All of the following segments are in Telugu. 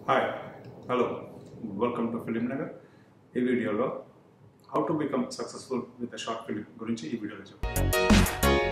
hi hello welcome to Film Nagar ఈ వీడియోలో how to become successful with short film గురించి ఈ వీడియోలో చెప్తాను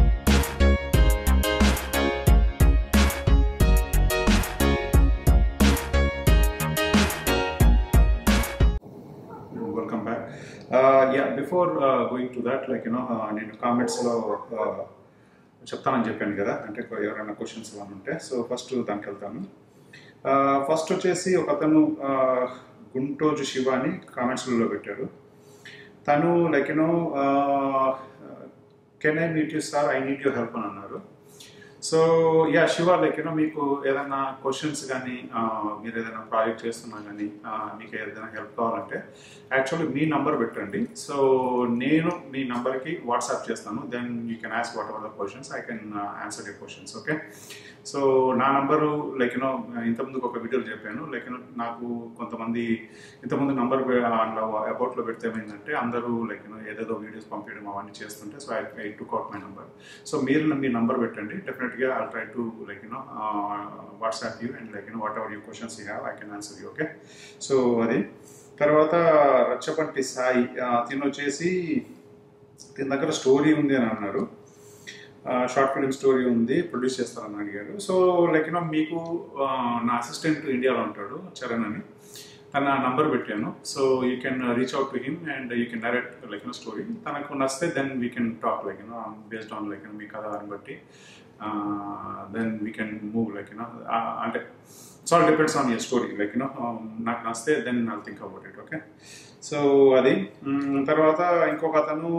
welcome back yeah before going to that like you know నేను కామెంట్స్లో చెప్తానని చెప్పాను కదా అంటే ఎవరైనా క్వశ్చన్స్ ఏమైనా ఉంటే సో ఫస్ట్ దానికి వెళ్తాను ఫస్ట్ వచ్చేసి ఒక అతను గుంటోజు శివ అని కామెంట్స్లో పెట్టారు తను like you know can I meet you sir I need you help అని అన్నారు so yeah Shiva like you know మీకు ఏదైనా క్వశ్చన్స్ కానీ మీరు ఏదైనా ప్రాజెక్ట్ చేస్తున్నా కానీ మీకు ఏదైనా హెల్ప్ కావాలంటే యాక్చువల్లీ మీ నంబర్ పెట్టండి సో నేను మీ నంబర్కి వాట్సాప్ చేస్తాను then you can ask whatever the questions I can answer the questions okay so నా నంబరు లైక్ యూనో ఇంతకుముందుకు ఒక వీడియోలో చెప్పాను లైక్ యూనో నాకు కొంతమంది ఇంతకుముందు నంబర్ అందులో అబౌట్లో పెడితే ఏమైందంటే అందరూ లైక్ యూనో ఏదేదో వీడియోస్ పంపించడం అవన్నీ చేస్తుంటే so I I to out my number so మీరు మీ నంబర్ పెట్టండి డెఫినెట్గా I try to like you know WhatsApp you and like you know whatever you questions you have I can answer you okay so అది తర్వాత రచ్చపంటి సాయి తిని వచ్చేసి తిన దగ్గర స్టోరీ ఉంది అని అన్నారు షార్ట్ ఫిల్మ్ స్టోరీ ఉంది ప్రొడ్యూస్ చేస్తారని అడిగారు సో లైక్ యూనో మీకు నా అసిస్టెంట్ ఇండియాలో ఉంటాడు చరణ్ అని తన నంబర్ పెట్టాను so you can reach out to him and you can direct like you know story తనకు నచ్చితే then we can talk like you know based on like మీ కథ దాన్ని బట్టి then we can move like you know అంటే it's all depends on your story like you know నాకు నచ్చితే then I think about it okay so అది తర్వాత ఇంకొక అతను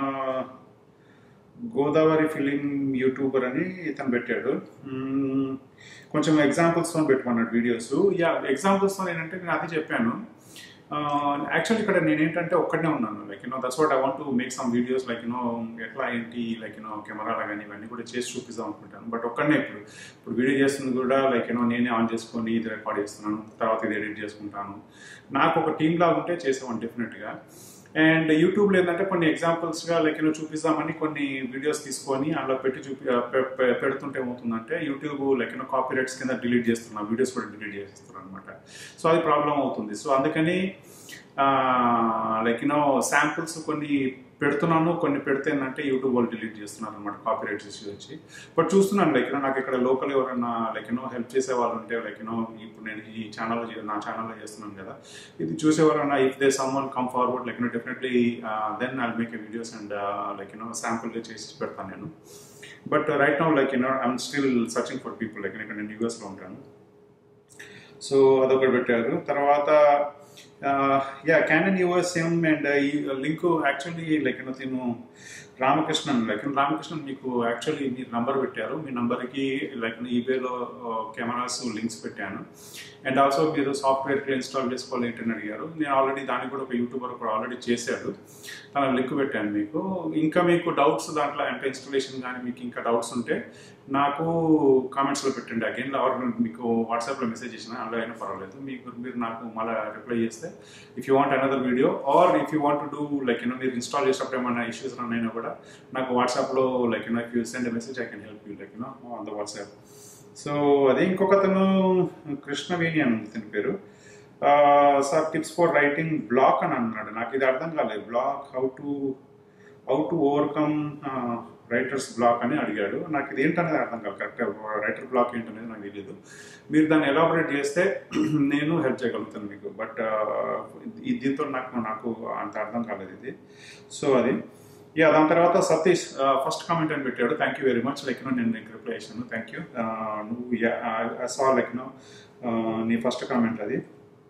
గోదావరి ఫిలిం యూట్యూబర్ అని ఇతను పెట్టాడు కొంచెం ఎగ్జాంపుల్స్తో పెట్టుకున్నాడు వీడియోస్ యా ఎగ్జాంపుల్స్తో ఏంటంటే నేను అది చెప్పాను యాక్చువల్లీ ఇక్కడ నేను ఏంటంటే ఒక్కడనే ఉన్నాను like you know that's what I want to make some videos like you know ఎట్లా ఏంటి లైక్ యూనో కెమెరాలో కానీ ఇవన్నీ కూడా చేసి చూపిద్దాం అనుకుంటాను బట్ ఒక్కడనే ఇప్పుడు ఇప్పుడు వీడియో చేస్తుంది కూడా లైక్ యూనో నేనే ఆన్ చేసుకొని ఇది రికార్డ్ చేస్తున్నాను తర్వాత ఇది ఎడిట్ చేసుకుంటాను నాకు ఒక టీమ్ లాగా ఉంటే చేసేవాడిని డెఫినెట్గా అండ్ యూట్యూబ్లో ఏంటంటే కొన్ని ఎగ్జాంపుల్స్గా లైక్ యూనో చూపిస్తామని కొన్ని వీడియోస్ తీసుకొని అందులో పెట్టి చూపి పెడుతుంటే ఏమవుతుందంటే YouTube like you know copyrights కింద డిలీట్ చేస్తున్నా వీడియోస్ కూడా డిలీట్ చేస్తున్నారు అనమాట సో అది ప్రాబ్లం అవుతుంది సో అందుకని లైక్ యూనో శాంపుల్స్ కొన్ని పెడుతున్నాను కొన్ని పెడితే ఏంటంటే యూట్యూబ్ వాళ్ళు డిలీట్ చేస్తున్నారు అనమాట కాపీ రైట్స్ ఇష్యూ వచ్చి బట్ చూస్తున్నాను లైక్ యూనో నాకు ఇక్కడ లోకల్ ఎవరైనా లైక్ యూనో హెల్ప్ చేసే వాళ్ళు ఉంటే లైక్ యూనో ఇప్పుడు నేను ఈ ఛానల్లో నా ఛానల్లో చేస్తున్నాను కదా ఇది చూసేవారన్నా if they someone come forward like you know definitely then I'll make a videos and like you know శాంపుల్గా చేసి పెడతాను నేను but right now like you know I'm still searching for people like ఇక్కడ నేను యూఎస్లో ఉంటాను సో అదొకటి పెట్టారు తర్వాత యా క్యానన్ యూఎస్ఎం అండ్ ఈ లింక్ యాక్చువల్లీ లైక్ యూనో తిను రామకృష్ణన్ లైక్ రామకృష్ణన్ మీకు యాక్చువల్లీ మీరు నంబర్ పెట్టారు మీ నంబర్కి లైక్ ఈబేలో కెమెరాస్ లింక్స్ పెట్టాను అండ్ ఆల్సో మీరు సాఫ్ట్వేర్ ఇన్స్టాల్ చేసుకోవాలి ఏంటని అడిగారు నేను ఆల్రెడీ దానికి కూడా ఒక యూట్యూబర్ కూడా ఆల్రెడీ చేశాడు తన లింక్ పెట్టాను మీకు ఇంకా మీకు డౌట్స్ దాంట్లో అంటే ఇన్స్టాలేషన్ కానీ మీకు ఇంకా డౌట్స్ ఉంటే నాకు కామెంట్స్లో పెట్టండి అగైన్ ఆర్ మీకు వాట్సాప్లో మెసేజ్ చేసిన అందులో అయినా పర్వాలేదు మీకు మీరు నాకు మళ్ళీ రిప్లై చేస్తే if you want another video or if you want do like you know మీరు ఇన్స్టాల్ చేసినప్పుడు ఏమైనా ఇష్యూస్ రన్ అయినా కూడా నాకు వాట్సాప్లో like you know if you send message I can help you like you know on the WhatsApp so అదే ఇంకొక అతను కృష్ణవేణి అని ఉంది తన పేరు sir tips for writing block అని అన్నాడు నాకు ఇది అర్థం కాలేదు block how to how to overcome writer's block అని అడిగాడు నాకు ఇది ఏంటనేది అర్థం కాదు కరెక్ట్ రైటర్ బ్లాక్ ఏంటనేది నాకు తెలియదు మీరు దాన్ని ఎలాబొరేట్ చేస్తే నేను హెల్ప్ చేయగలుగుతాను మీకు బట్ దీంతో నాకు నాకు అంత అర్థం కాలేదు ఇది సో అది యా దాని తర్వాత సతీష్ ఫస్ట్ కామెంట్ అని పెట్టాడు thank you very much like know నేను నీకు రిప్లై చేశాను థ్యాంక్ యూ నువ్వు సా లైక్ నో నీ ఫస్ట్ కామెంట్ అది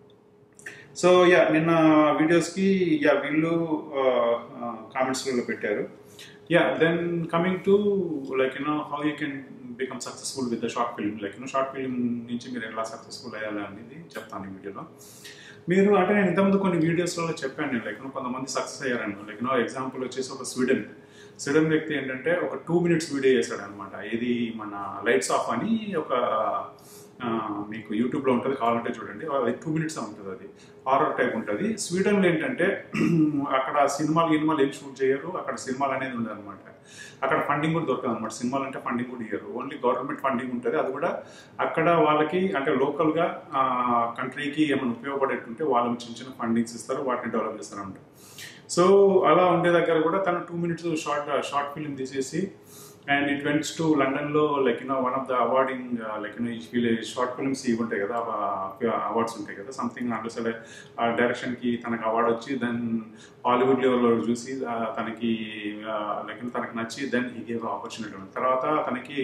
సో యా నిన్న వీడియోస్కి యా వీళ్ళు కామెంట్స్లో పెట్టారు yeah then coming to like you know how you can become successful with the short film like you know short film నుంచి మీరు ఎలా సక్సెస్ఫుల్ అయ్యాలి అనేది చెప్తాను ఈ వీడియోలో మీరు అంటే నేను ఇంతకుముందు కొన్ని వీడియోస్లో చెప్పాను నేను లైక్ కొంతమంది సక్సెస్ అయ్యారని లైక్ నో ఎగ్జాంపుల్ వచ్చేసి ఒక స్వీడన్ స్వీడన్ వ్యక్తి ఏంటంటే ఒక టూ మినిట్స్ వీడియో చేశాడు అనమాట ఇది మన లైట్స్ ఆఫ్ అని ఒక ఆ, మీకు యూట్యూబ్లో ఉంటుంది కావాలంటే చూడండి అది టూ మినిట్స్ ఉంటుంది అది హారర్ టైప్ ఉంటుంది స్వీడన్లో ఏంటంటే అక్కడ సినిమాలు గినిమాలు ఏం షూట్ చేయరు అక్కడ సినిమాలు అనేది ఉండదు అనమాట అక్కడ ఫండింగ్ కూడా దొరకదు అనమాట సినిమాలు అంటే ఫండింగ్ కూడా ఇయ్యరు ఓన్లీ గవర్నమెంట్ ఫండింగ్ ఉంటుంది అది కూడా అక్కడ వాళ్ళకి అంటే లోకల్గా కంట్రీకి ఏమైనా ఉపయోగపడేటుంటే వాళ్ళకి చిన్న చిన్న ఫండింగ్స్ ఇస్తారు వాటిని డెవలప్ చేస్తారు అనమాట సో అలా ఉండే దగ్గర కూడా తను two minutes short short film తీసేసి అండ్ ఇట్ వెంట్స్ టు లండన్లో like you know one of the awarding like you know వీళ్ళు షార్ట్ ఫిల్మ్స్ ఇవి ఉంటాయి కదా అవార్డ్స్ ఉంటాయి కదా సంథింగ్ అంటే సరే ఆ డైరెక్షన్కి తనకు అవార్డు వచ్చి దెన్ హాలీవుడ్ లెవెల్లో చూసి ఆ, తనకి లైక్ తనకి నచ్చి దెన్ హీ గేవ్ ఆపర్చునిటీ తర్వాత తనకి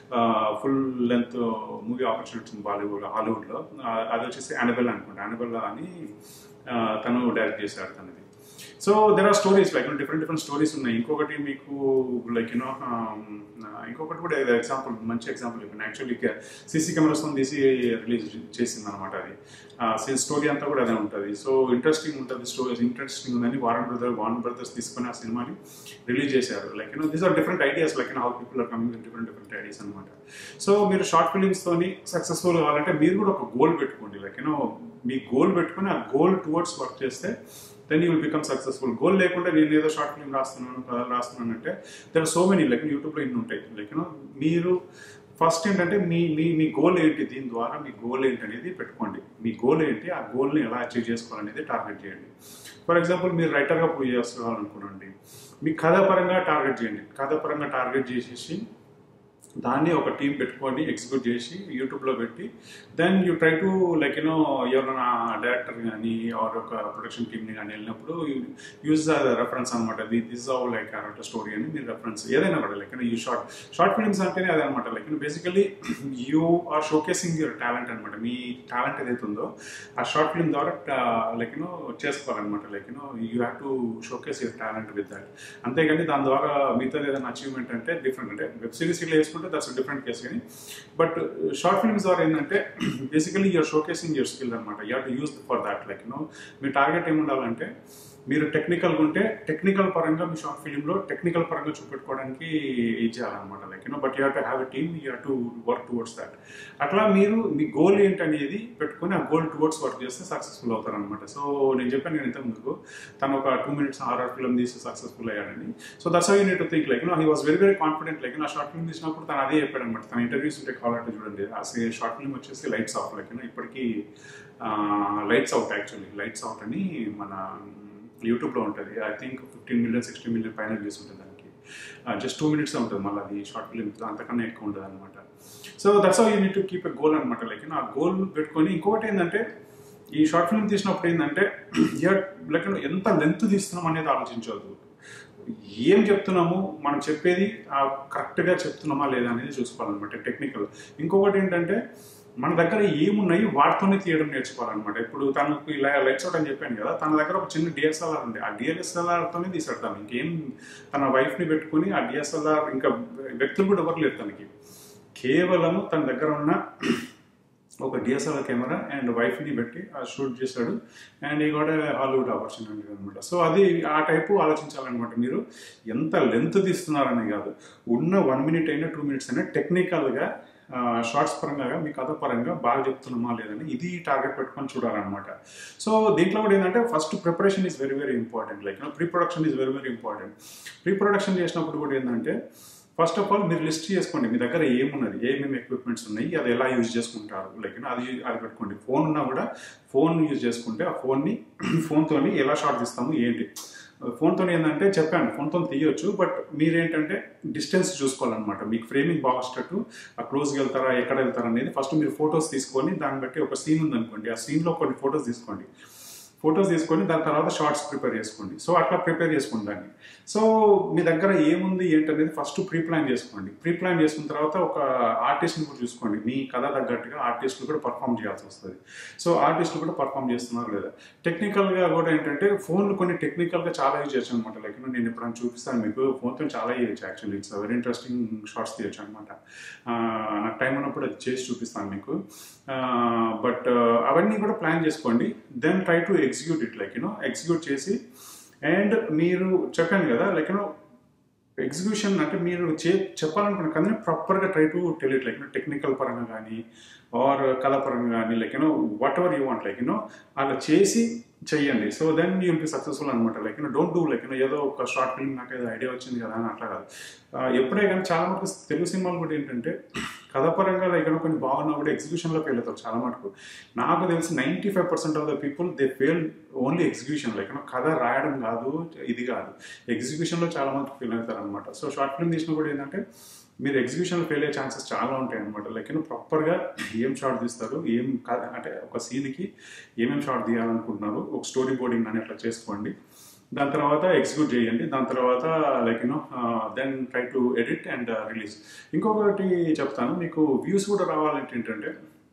ఫుల్ లెంత్ మూవీ ఆపర్చునిటీ ఉంది బాలీవుడ్ హాలీవుడ్లో ఆ, అది వచ్చేసి అనబెల్ అనుకుంటా అనబెల్ అని ఆ, తను డైరెక్ట్ చేశాడు తనది so there are stories like different different stories ఉన్నాయి ఇంకొకటి మీకు లైక్ యూనో ఇంకొకటి కూడా ఎగ్జాంపుల్ మంచి ఎగ్జాంపుల్ చెప్పాను యాక్చువల్లీ సీసీ కెమెరాస్ తీసి రిలీజ్ చేసింది అనమాట అది స్టోరీ అంతా కూడా అదే ఉంటుంది సో ఇంట్రెస్టింగ్ ఉంటుంది స్టోరీ ఇంట్రెస్టింగ్ ఉందని వారన్ బ్రదర్ వారన్ బ్రదర్స్ తీసుకొని ఆ సినిమాని రిలీజ్ చేశారు like you know these are different ideas like how people are coming different different ideas అనమాట సో మీరు షార్ట్ ఫిలిమ్స్ తోని సక్సెస్ఫుల్ కావాలంటే మీరు కూడా ఒక గోల్ పెట్టుకోండి లైక్ యూనో మీ గోల్ పెట్టుకొని ఆ గోల్ టువర్డ్స్ వర్క్ చేస్తే then you will become successful goal లేకుండా నేను ఏదో షార్ట్ ఫిల్మ్ రాస్తున్నాను కథలు రాస్తున్నాను అంటే దర్ సో మెనీ లైక్ యూట్యూబ్లో ఇన్ని ఉంటాయి లైక్ యూనో మీరు ఫస్ట్ ఏంటంటే మీ మీ మీ గోల్ ఏంటి దీని ద్వారా మీ గోల్ ఏంటి అనేది పెట్టుకోండి మీ గోల్ ఏంటి ఆ గోల్ని ఎలా అచీవ్ చేసుకోవాలనేది టార్గెట్ చేయండి ఫర్ ఎగ్జాంపుల్ మీరు రైటర్గా పూజ చేసుకోవాలనుకోనండి మీ కథాపరంగా టార్గెట్ చేయండి కథాపరంగా టార్గెట్ చేసేసి దాన్ని ఒక టీం పెట్టుకొని ఎగ్జిక్యూట్ చేసి యూట్యూబ్లో పెట్టి then you try to like you know ఎవరైనా డైరెక్టర్ కానీ ఆర్ ఒక ప్రొడక్షన్ టీమ్ని కానీ వెళ్ళినప్పుడు యూజ్ రెఫరెన్స్ అనమాట దిస్ ఆవ్ లైక్ అన్నట్టు స్టోరీ అని మీరు రెఫరెన్స్ ఏదైనా కూడా లైక్ ఈ షార్ట్ షార్ట్ ఫిల్మ్స్ అంటేనే అదే అనమాట like basically you are showcasing your talent అనమాట మీ టాలెంట్ ఏదైతే ఉందో ఆ షార్ట్ ఫిల్మ్ ద్వారా లైక్ యూనో చేసుకోవాలన్నమాట like you know you have to showcase your talent with that అంతేగాని దాని ద్వారా మిగతా ఏదైనా అచీవ్మెంట్ అంటే డిఫరెంట్ అంటే వెబ్ సిరీస్ ఇట్లా వేసుకుంటే దట్స్ డిఫరెంట్ కేస్ కానీ బట్ షార్ట్ ఫిల్మ్స్ ద్వారా ఏంటంటే basically you're showcasing your skill అనమాట you to use for that like you know మీ టార్గెట్ ఏముండాలంటే మీరు టెక్నికల్గా ఉంటే టెక్నికల్ పరంగా మీ షార్ట్ ఫిలింలో టెక్నికల్ పరంగా చూపెట్టుకోవడానికి ఇది చేయాలన్నమాట like you know but you to have a team you to work towards that అట్లా మీరు మీ గోల్ ఏంటనేది పెట్టుకొని ఆ గోల్ టువర్డ్స్ వర్క్ చేస్తే సక్సెస్ఫుల్ అవుతారనమాట సో నేను చెప్పాను నేను ఇంతకు ముందుకు తను ఒక టూ మినిట్స్ ఆర్ఆర్ ఫిల్మ్ తీసి సక్సెస్ఫుల్ అయ్యాడని so that's how you need to think like know he was very very confident like నా షార్ట్ ఫిల్మ్ తీసినప్పుడు తను అదే చెప్పాడు అనమాట తన ఇంటర్వ్యూస్ ఉంటే కావాలంటే చూడండి ఆ షార్ట్ ఫిల్మ్ వచ్చేసి లైట్స్ ఆఫ్ లైక్ ఇప్పటికీ lights out actually lights out అని మన యూట్యూబ్లో ఉంటుంది I think fifteen million sixteen million పైన వ్యూస్ ఉంటుంది దానికి జస్ట్ టూ మినిట్స్ ఉంటుంది మళ్ళీ అది షార్ట్ ఫిలిం అంతకన్నా ఎక్కువ ఉంటుంది అనమాట so that's how you need to keep a goal అనమాట లైక్ ఆ గోల్ పెట్టుకొని ఇంకొకటి ఏంటంటే ఈ షార్ట్ ఫిల్మ్ తీసినప్పుడు ఏంటంటే లైక్ ఎంత లెంత్ తీస్తున్నాం అనేది ఆలోచించవద్దు ఏం చెప్తున్నాము మనం చెప్పేది కరెక్ట్గా చెప్తున్నామా లేదా అనేది చూసుకోవాలన్నమాట టెక్నికల్ ఇంకొకటి ఏంటంటే మన దగ్గర ఏమున్నాయి వాటితోనే తీయడం నేర్చుకోవాలన్నమాట ఇప్పుడు తనకు ఇలా లైట్స్ అవుట్ అని చెప్పాను కదా తన దగ్గర ఒక చిన్న డిఎస్ఎల్ఆర్ ఉంది ఆ డిఎస్ఎల్ఆర్తోనే తీసాడు తను ఇంకేం తన వైఫ్ని పెట్టుకుని ఆ డిఎస్ఎల్ఆర్ ఇంకా వ్యక్తులు కూడా ఎవరు లేరు తనకి కేవలం తన దగ్గర ఉన్న ఒక డిఎస్ఎల్ఆర్ కెమెరా అండ్ వైఫ్ని పెట్టి ఆ షూట్ చేశాడు అండ్ ఈ కూడా హాలీవుడ్ ఆపర్చునిటీ అనమాట సో అది ఆ టైపు ఆలోచించాలన్నమాట మీరు ఎంత లెంత్ తీస్తున్నారనే కాదు ఉన్న వన్ మినిట్ అయినా టూ మినిట్స్ అయినా టెక్నికల్గా షార్ట్స్ పరంగా మీ కథ పరంగా బాగా చెప్తున్నామా లేదని ఇది టార్గెట్ పెట్టుకొని చూడాలన్నమాట సో దీంట్లో కూడా ఏంటంటే first preparation is very very important like pre production is very very important pre production చేసినప్పుడు కూడా ఏంటంటే ఫస్ట్ ఆఫ్ ఆల్ మీరు లిస్ట్ చేసుకోండి మీ దగ్గర ఏమున్నది ఏమేమి ఎక్విప్మెంట్స్ ఉన్నాయి అది ఎలా యూజ్ చేసుకుంటారు లైక్ అది అది పెట్టుకోండి ఫోన్ ఉన్నా కూడా ఫోన్ యూజ్ చేసుకుంటే ఆ ఫోన్ని ఫోన్తోని ఎలా షార్ట్ తీస్తాము ఏంటి ఫోన్తో ఏంటంటే చెప్పాను ఫోన్తో తీయొచ్చు బట్ మీరేంటంటే డిస్టెన్స్ చూసుకోవాలన్నమాట మీకు ఫ్రేమింగ్ బాగా వచ్చేటట్టు ఆ క్లోజ్కి వెళ్తారా ఎక్కడ వెళ్తారా అనేది ఫస్ట్ మీరు ఫొటోస్ తీసుకొని దాన్ని బట్టి ఒక సీన్ ఉందనుకోండి ఆ సీన్లో కొన్ని ఫొటోస్ తీసుకోండి ఫొటోస్ తీసుకొని దాని తర్వాత షార్ట్స్ ప్రిపేర్ చేసుకోండి సో అట్లా ప్రిపేర్ చేసుకోండి దాన్ని సో మీ దగ్గర ఏముంది ఏంటనేది ఫస్ట్ ప్రీ ప్లాన్ చేసుకోండి ప్రీ ప్లాన్ చేసుకున్న తర్వాత ఒక ఆర్టిస్ట్ని కూడా చూసుకోండి మీ కథ తగ్గట్టుగా ఆర్టిస్టులు కూడా పర్ఫామ్ చేయాల్సి వస్తుంది సో ఆర్టిస్టులు కూడా పర్ఫామ్ చేస్తున్నారు లేదా టెక్నికల్గా కూడా ఏంటంటే ఫోన్లు కొన్ని టెక్నికల్గా చాలా యూజ్ చేయొచ్చు అనమాట లైక్ నేను ఎప్పుడైనా చూపిస్తాను మీకు ఫోన్తో చాలా చేయొచ్చు actually it's very interesting shorts తీయచ్చు అనమాట నాకు టైం ఉన్నప్పుడు అది చేసి చూపిస్తాను మీకు బట్ అవన్నీ కూడా ప్లాన్ చేసుకోండి then try to execute it like you know execute చేసి అండ్ మీరు చెప్పాను కదా లైక్ యూనో ఎగ్జిక్యూషన్ అంటే మీరు చే చెప్పాలనుకున్న కానీ ప్రాపర్గా try to tell it like technical పరంగా కానీ ఆర్ కళ పరంగా కానీ like you know whatever you want like you know అలా చేసి చెయ్యండి so then you be successful అనమాట like you know don't do like you know ఏదో ఒక షార్ట్ ఫిల్మ్ నాకు ఏదో ఐడియా వచ్చింది కదా అని అట్లా కాదు ఆ, ఎప్పుడే కానీ చాలా మటుకు తెలుగు సినిమాలు కూడా ఏంటంటే కథపరంగా లైక్ యూనో కొన్ని బాగున్నా కూడా ఎగ్జిక్యూషన్లో ఫెయిల్ అవుతారు చాలా మటుకు నాకు తెలిసి ninety five percent of the people they fail only execution like you know కథ రాయడం కాదు ఇది కాదు ఎగ్జిక్యూషన్లో చాలా మంది ఫెయిల్ అవుతారు అనమాట సో షార్ట్ ఫిల్మ్ తీసినా కూడా ఏంటంటే మీరు ఎగ్జిక్యూషన్లో ఫెయిల్ అయ్యే ఛాన్సెస్ చాలా ఉంటాయి అనమాట లైక్ యూనో ప్రాపర్గా ఏం షార్ట్ తీస్తారు ఏం కథ అంటే ఒక సీన్కి ఏమేమి షార్ట్ తీయాలనుకుంటున్నారు ఒక స్టోరీ బోర్డింగ్ అని అట్లా చేసుకోండి దాని తర్వాత ఎగ్జిక్యూట్ చేయండి దాని తర్వాత like you know then try to edit and release ఇంకొకటి చెప్తాను మీకు వ్యూస్ కూడా రావాలంటే ఏంటంటే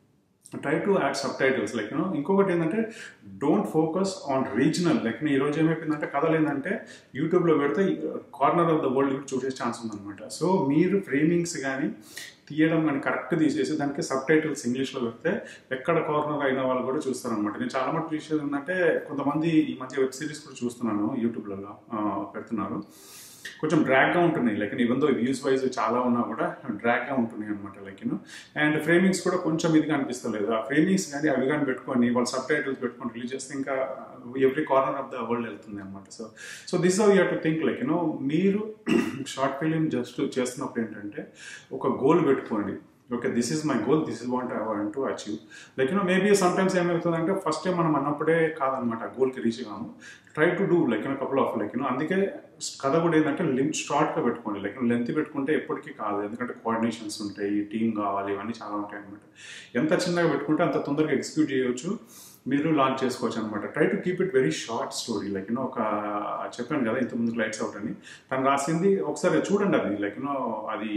try to add subtitles like you know ఇంకొకటి ఏంటంటే don't focus on regional like ఈ రోజు ఏమైపోయిందంటే కథలు ఏంటంటే యూట్యూబ్లో పెడితే కార్నర్ ఆఫ్ ద వరల్డ్ కూడా చూసే ఛాన్స్ ఉందన్నమాట సో మీరు ఫ్రేమింగ్స్ కానీ తీయడం కానీ కరెక్ట్ తీసేసి దానికి సబ్ టైటిల్స్ ఇంగ్లీష్లో పెడితే ఎక్కడ కార్నర్ అయిన వాళ్ళు కూడా చూస్తారనమాట నేను చాలా మటుకు చూసేది ఏంటంటే కొంతమంది ఈ మధ్య వెబ్ సిరీస్ కూడా చూస్తున్నాను యూట్యూబ్లలో పెడుతున్నారు కొంచెం డ్రాగ్గా ఉంటున్నాయి లైక్ ఇవన్ దో వ్యూస్ వైజ్ చాలా ఉన్నా కూడా డ్రాగ్గా ఉంటున్నాయి అనమాట లైక్ యూనో అండ్ ఫ్రేమింగ్స్ కూడా కొంచెం ఇదిగా అనిపిస్తలేదు ఆ ఫ్రేమింగ్స్ కానీ అవి కానీ పెట్టుకొని వాళ్ళు సబ్ టైటిల్స్ పెట్టుకొని రిలీజ్ చేస్తే ఇంకా every corner of the world వెళ్తుంది అనమాట so so this how you to think like you know మీరు షార్ట్ ఫిలిం జస్ట్ చేస్తున్నప్పుడు ఏంటంటే ఒక గోల్ పెట్టుకోండి okay this is my goal this is want I want to achieve like you know maybe sometimes ఏమవుతుందంటే ఫస్ట్ టైం మనం అన్నప్పుడే కాదనమాట గోల్కి రీచ్ కాము try to do like you know couple of like you know అందుకే కథ కూడా ఏంటంటే లింక్ షార్ట్గా పెట్టుకోండి లైక్ లెంత్ పెట్టుకుంటే ఎప్పటికీ కాదు ఎందుకంటే కోఆర్డినేషన్స్ ఉంటాయి టీం కావాలి ఇవన్నీ చాలా ఉంటాయి అనమాట ఎంత చిన్నగా పెట్టుకుంటే అంత తొందరగా ఎగ్జిక్యూట్ చేయొచ్చు మీరు లాంచ్ చేసుకోవచ్చు అనమాట try to keep it very short story like you know ఒక చెప్పాను కదా ఇంతకుముందు లైట్స్ అవుట్ అని తను రాసింది ఒకసారి చూడండి అది లైక్ యూనో అది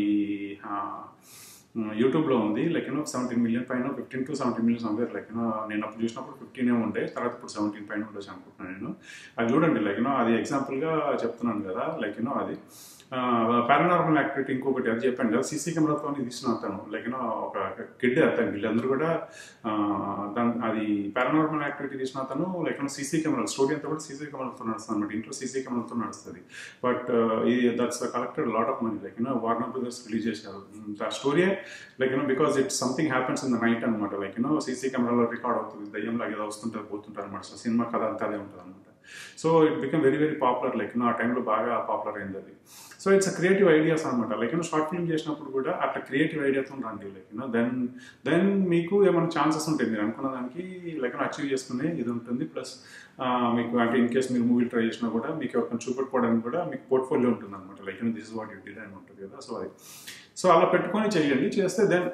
యూట్యూబ్లో ఉంది లైక్ యూనో సెవెంటీన్ మిలియన్ పైన fifteen to seventeen million somewhere like you know నేను అప్పుడు చూసినప్పుడు ఫిఫ్టీన్ ఏ ఉండే తర్వాత ఇప్పుడు సెవెంటీన్ పైన ఉండొచ్చు అనుకుంటున్నాను నేను అది చూడండి లైక్ యూనో అది ఎగ్జాంపుల్గా చెప్తున్నాను కదా లైక్ యూనో అది పారానార్మల్ యాక్టివిటీ ఇంకొకటి అది చెప్పాను కదా సీసీ కెమెరాతో తీసిన అతను లైక్ యూనో ఒక కిడ్ అతను వీళ్ళందరూ కూడా ఆ, దాని అది పారానార్మల్ యాక్టివిటీ తీసిన అతను like you know CC camera story అంతా కూడా సీసీ కెమెరాతో నడుస్తుంది అనమాట ఇంట్లో సీసీ కెమెరాతో నడుస్తుంది బట్ ఈ that's collected lot of money like you know Warner brothers release చేశారు ఆ story like you know because it something happens in the night అనమాట లైక్ యూనో సీసీ కెమెరాలో రికార్డ్ అవుతుంది దయ్యం లాగా ఏదో వస్తుంటుంది పోతుంటారు అనమాట సో సినిమా కథ అంతా అదే ఉంటుంది అనమాట so it become very very popular like ఆ టైంలో బాగా పాపులర్ అయింది అది సో ఇట్స్ క్రియేటివ్ ఐడియాస్ అనమాట లైక్ యూనో షార్ట్ ఫిల్మ్ చేసినప్పుడు కూడా అట్లా క్రియేటివ్ ఐడియాతో రండి లైక్ యూనో దెన్ దెన్ మీకు ఏమైనా ఛాన్సెస్ ఉంటాయి మీరు అనుకున్న దానికి లైక్ అచీవ్ చేసుకునే ఇది ఉంటుంది ప్లస్ మీకు అంటే ఇన్ కేస్ మీరు మూవీ ట్రై చేసినా కూడా మీకు ఎవరికైనా చూపెట్టుకోవడానికి కూడా మీకు పోర్ట్ఫోలియో ఉంటుంది అనమాట like you know this what you did అని ఉంటుంది కదా సో అది సో అలా పెట్టుకొని చేయండి చేస్తే then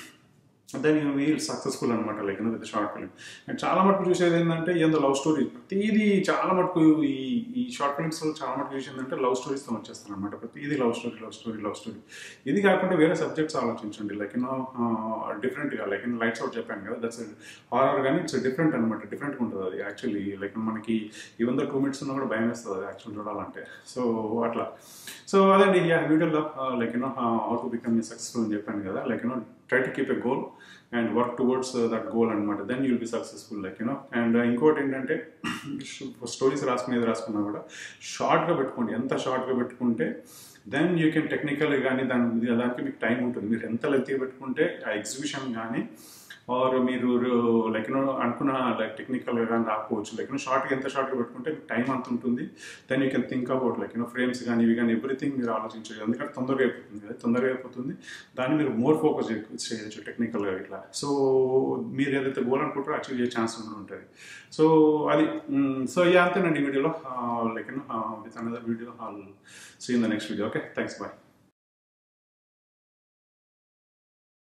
then you will successful అనమాట like with short film and చాలా మటుకు చూసేది ఏంటంటే ఏందో లవ్ స్టోరీ ప్రతిదీ చాలా మటుకు ఈ ఈ షార్ట్ ఫిల్మ్స్లో చాలా మటుకు చూసేది ఏంటంటే లవ్ స్టోరీస్తో వచ్చేస్తాను అనమాట ప్రతిదీ love story love story love story ఇది కాకుండా వేరే సబ్జెక్ట్స్ ఆలోచించండి లైక్ యూనో డిఫరెంట్గా లైక్ ఇన్ లైట్స్ అవుట్ చెప్పాను కదా దట్స్ హారర్ కానీ ఇట్స్ డిఫరెంట్ అనమాట డిఫరెంట్గా ఉంటుంది అది యాక్చువల్లీ లైక్ మనకి ఈవెన్ దో టూ మినిట్స్ ఉన్నా కూడా భయం వేస్తుంది అది యాక్చువల్ చూడాలంటే సో అట్లా సో అదండి ఈ వీడియోలో like you know how to become successful అని చెప్పాను కదా like you know try to keep a goal and work towards that goal అనమాట then you'll be successful like you know and ఇంకోటి ఏంటంటే స్టోరీస్ రాసుకునేది రాసుకున్నా కూడా షార్ట్గా పెట్టుకోండి ఎంత షార్ట్గా పెట్టుకుంటే దెన్ యూ కెన్ టెక్నికల్ కానీ దాని దానికి మీకు టైం ఉంటుంది మీరు ఎంత లెంతీగా పెట్టుకుంటే ఆ ఎగ్జిబిషన్ కానీ ఆర్ మీరు లైక్ యూనో అనుకున్న లైక్ టెక్నికల్గా కానీ రాకపోవచ్చు లైక్ యూనో షార్ట్గా ఎంత షార్ట్గా పెట్టుకుంటే టైం అంత ఉంటుంది then you can think about like you know frames కానీ ఇవి కానీ ఎవ్రీథింగ్ మీరు ఆలోచించవచ్చు ఎందుకంటే తొందరగా అయిపోతుంది కదా తొందరగా అయిపోతుంది దాన్ని మీరు మోర్ ఫోకస్ చేయొచ్చు టెక్నికల్గా ఇట్లా సో మీరు ఏదైతే గోల్ అనుకుంటారో అచీవ్ చేసే ఛాన్స్ కూడా ఉంటుంది సో అది సో ఈ అంతేనండి ఈ వీడియోలో like you know with another video I'll see in the next video okay thanks bye